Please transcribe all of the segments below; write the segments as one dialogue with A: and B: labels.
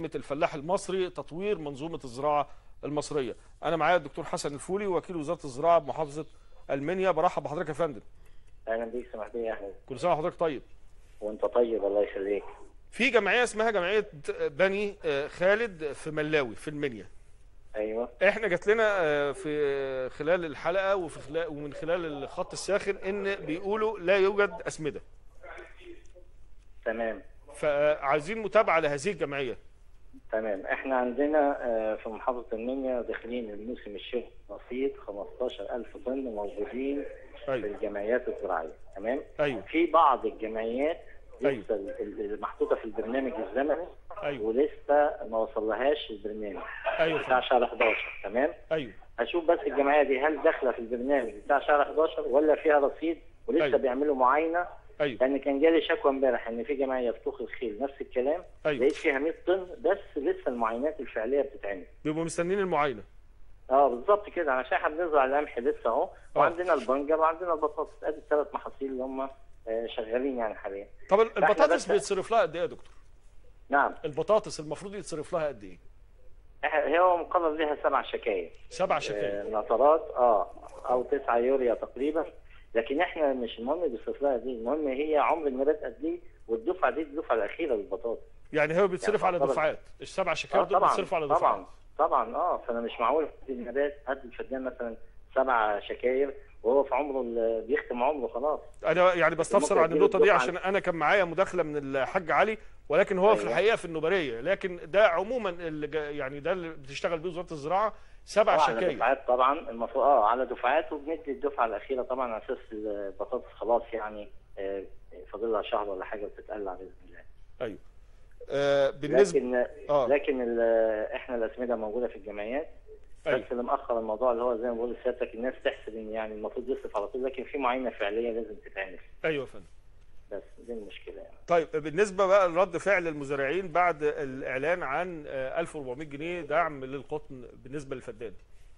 A: الفلاح المصري تطوير منظومة الزراعة المصرية أنا معايا الدكتور حسن الفولي وكيل وزارة الزراعة بمحافظة المنيا برحب بحضرتك يا فندم
B: اهلا بيك سمح بي يا احمد
A: كل سنة وحضرتك طيب
B: وانت طيب الله يخليك
A: في جمعية اسمها جمعية بني آه، خالد في ملاوي في المنيا
B: ايوه
A: احنا جات لنا آه، في خلال الحلقة وفي خلال ومن خلال الخط الساخن ان بيقولوا لا يوجد أسمدة
B: تمام
A: فعايزين متابعة لهذه الجمعية
B: تمام احنا عندنا آه، في محافظه المنيا داخلين الموسم الشتوي بسيط 15000 طن موجودين في
A: أيوه
B: الجمعيات الزراعيه تمام
A: أيوه
B: في بعض الجمعيات
A: أيوه.
B: لسه ال- ال- اللي محطوطه في البرنامج الزمني
A: أيوه
B: ولسه ما وصلهاش البرنامج
A: أيوه
B: بتاع
A: فندم.
B: شهر 11 تمام
A: أيوه
B: اشوف بس الجمعيه دي هل داخله في البرنامج بتاع شهر 11 ولا فيها رصيد ولسه
A: أيوه.
B: بيعملوا معاينه
A: أيوه
B: لان كان جالي شكوى امبارح ان في جمعيه في طوخ الخيل نفس الكلام
A: أيوه
B: لقيت فيها 100 طن بس لسه المعاينات الفعليه بتتعمل
A: بيبقوا مستنيين المعاينة
B: اه بالظبط كده عشان احنا بنزرع القمح لسه اهو وعندنا البنجر وعندنا البطاطس ادي الثلاث محاصيل اللي هم آه، شغالين يعني حاليا
A: طب البطاطس
B: بس-
A: بيتصرف لها قد ايه يا دكتور؟
B: نعم
A: البطاطس المفروض يتصرف لها قد ايه؟
B: إح- هو مقرر لها سبع شكاير
A: سبع
B: آه،
A: شكاير
B: نطرات اه او 9 يوريا تقريبا لكن احنا مش المهم بيصرف لها دي المهم هي عمر النبات قد ايه والدفعه دي الدفعه الاخيره للبطاطس
A: يعني هو بيتصرف
B: يعني
A: على
B: طبعاً.
A: دفعات السبع شكاير
B: اه
A: دول
B: طبعا
A: بيتصرفوا على دفعات
B: طبعا طبعا اه فانا مش معقول ادي النبات ادي الفدان مثلا سبع شكاير وهو في عمره ال- بيختم عمره خلاص
A: انا يعني بستفسر
B: ممكن
A: عن النقطه دي
B: يديله
A: عشان انا كان معايا مداخله من الحاج علي ولكن هو في
B: أيوة.
A: الحقيقه في النوبريه لكن ده عموما اللي جا- يعني ده اللي بتشتغل بيه وزاره الزراعه سبع
B: آه على
A: شكاير
B: دفعات طبعا المفروض اه على دفعات وبندي الدفعه الاخيره طبعا على اساس البطاطس خلاص يعني آه، فاضل لها شهر ولا حاجه وتتقلع باذن الله
A: ايوه آه بالنسبه
B: لكن
A: اه
B: لكن ال- احنا الاسمده موجوده في الجمعيات
A: ايوه
B: بس اللي مأخر الموضوع اللي هو زي ما بقول لسيادتك الناس تحسب ان يعني المفروض يصرف على طول لكن في معاينه فعليه لازم تتعمل
A: ايوه يا فندم
B: بس دي المشكله يعني
A: طيب بالنسبه بقى لرد فعل المزارعين بعد الاعلان عن آه، 1400 جنيه دعم للقطن بالنسبه للفدان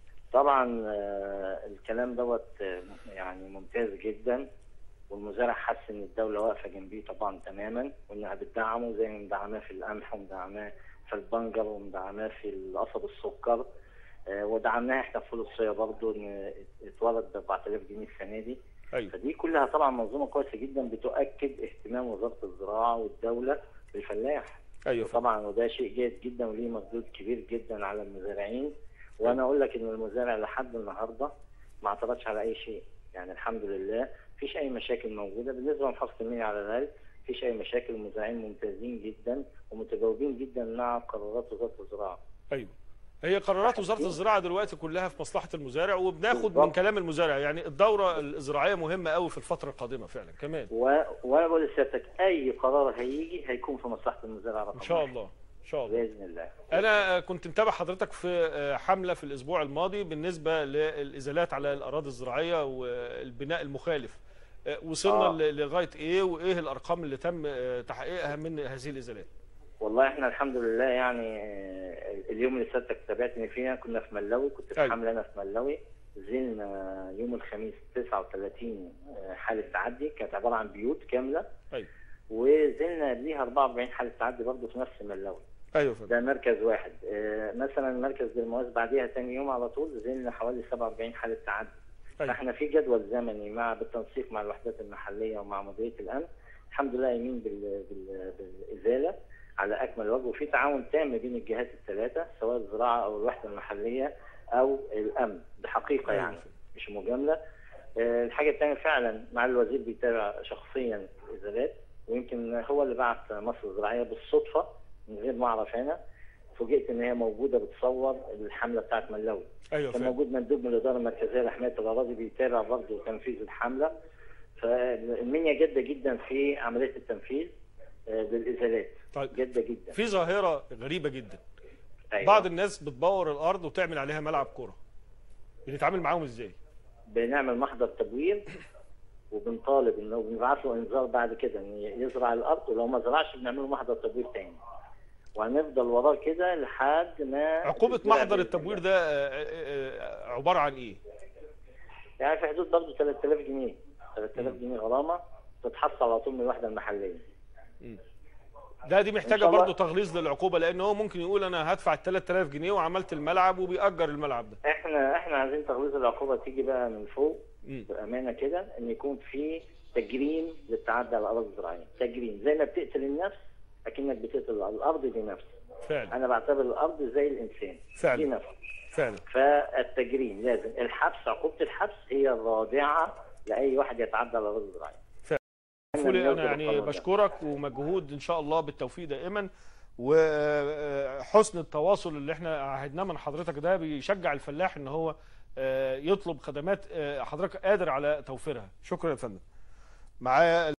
B: طبعا آه، الكلام دوت آه، يعني ممتاز جدا والمزارع حس ان الدوله واقفه جنبيه طبعا تماما وانها بتدعمه زي ما مدعماه في القمح ومدعماه في البنجر ومدعماه في القصب السكر آه، ودعمناها احنا في فول الصويا برضه ان اتولد ب 4000 جنيه السنه دي
A: ايوه
B: فدي كلها طبعا منظومه كويسه جدا بتؤكد اهتمام وزاره الزراعه والدوله بالفلاح
A: ايوه يا فندم.
B: طبعا وده شيء جيد جدا وليه مردود كبير جدا على المزارعين وانا اقول لك ان المزارع لحد النهارده ما اعترضش على اي شيء يعني الحمد لله مفيش اي مشاكل موجوده بالنسبه لمحافظه المنيا على الاقل مفيش اي مشاكل المزارعين ممتازين جدا ومتجاوبين جدا مع قرارات وزاره الزراعه
A: ايوه هي قرارات وزاره الزراعه دلوقتي كلها في مصلحه المزارع وبناخد من
B: بالظبط.
A: كلام المزارع يعني الدوره الزراعيه مهمه قوي في الفتره القادمه فعلا كمان
B: و... وانا بقول لسيادتك اي قرار هيجي هيكون في مصلحه المزارع رقم
A: ان شاء
B: واحد.
A: الله ان شاء الله
B: باذن الله
A: انا كنت متابع حضرتك في حمله في الاسبوع الماضي بالنسبه للازالات على الاراضي الزراعيه والبناء المخالف وصلنا
B: آه.
A: ل- لغايه ايه وايه الارقام اللي تم تحقيقها من هذه الازالات
B: والله احنا الحمد لله يعني آه، اليوم اللي سيادتك تابعتني فيها كنا في ملاوي كنت في
A: أيوة.
B: حمله انا في ملاوي نزلنا يوم الخميس 39 آه، حاله تعدي كانت عباره عن بيوت كامله
A: ايوه
B: ونزلنا قبليها 44 حاله تعدي برضه في نفس ملاوي
A: ايوه يا فندم
B: ده مركز واحد آه، مثلا مركز بالمواس بعديها ثاني يوم على طول نزلنا حوالي 47 حاله تعدي
A: ايوه
B: فاحنا في جدول زمني مع بالتنسيق مع الوحدات المحليه ومع مديريه الامن الحمد لله يمين بال... بال... بالازاله على اكمل وجه وفي تعاون تام بين الجهات الثلاثه سواء الزراعه او الوحده المحليه او الامن بحقيقه
A: أيوة
B: يعني
A: يا فندم.
B: مش مجامله آه، الحاجه الثانيه فعلا مع الوزير بيتابع شخصيا الازالات ويمكن هو اللي بعت مصر الزراعيه بالصدفه من غير ما اعرف انا فوجئت ان هي موجوده بتصور الحمله بتاعت ملاوي
A: ايوه يا
B: كان
A: فندم
B: موجود مندوب من الاداره المركزيه لحمايه الاراضي بيتابع برضه تنفيذ الحمله فالمنيا جاده جدا في عمليه التنفيذ آه، للازالات
A: طيب
B: جاده جدا
A: في ظاهره غريبه جدا
B: أيوة.
A: بعض الناس بتبور الارض وتعمل عليها ملعب كوره بنتعامل معاهم ازاي
B: بنعمل محضر تبوير وبنطالب انه بنبعت له انذار بعد كده ان يزرع الارض ولو ما زرعش بنعمل له محضر تبوير تاني وهنفضل وراه كده لحد ما
A: عقوبه
B: تتزرع
A: محضر
B: بإذن
A: التبوير
B: الله.
A: ده آه، آه، آه، عباره عن ايه
B: يعني في حدود برضه 3000 جنيه 3000 جنيه غرامه تتحصل على طول من الوحده المحليه
A: مم. ده دي
B: إن
A: محتاجه
B: شاء الله.
A: برضه تغليظ للعقوبه لان هو ممكن يقول انا هدفع ال 3000 جنيه وعملت الملعب وبيأجر الملعب ده
B: احنا احنا عايزين تغليظ العقوبه تيجي بقى من فوق
A: مم.
B: بامانه كده ان يكون في تجريم للتعدي على الاراضي الزراعيه تجريم زي ما بتقتل النفس اكنك بتقتل الارض دي نفس
A: فعلا
B: انا بعتبر الارض زي الانسان
A: فعلا.
B: دي نفس
A: فعلا
B: فالتجريم لازم الحبس عقوبه الحبس هي الرادعه لاي واحد يتعدى على الارض الزراعيه
A: فولي انا
B: نرفض
A: يعني
B: القرار ده.
A: بشكرك ومجهود ان شاء الله بالتوفيق دائما وحسن التواصل اللي احنا عهدناه من حضرتك ده بيشجع الفلاح ان هو آه، يطلب خدمات آه، حضرتك قادر على توفيرها شكرا يا فندم معايا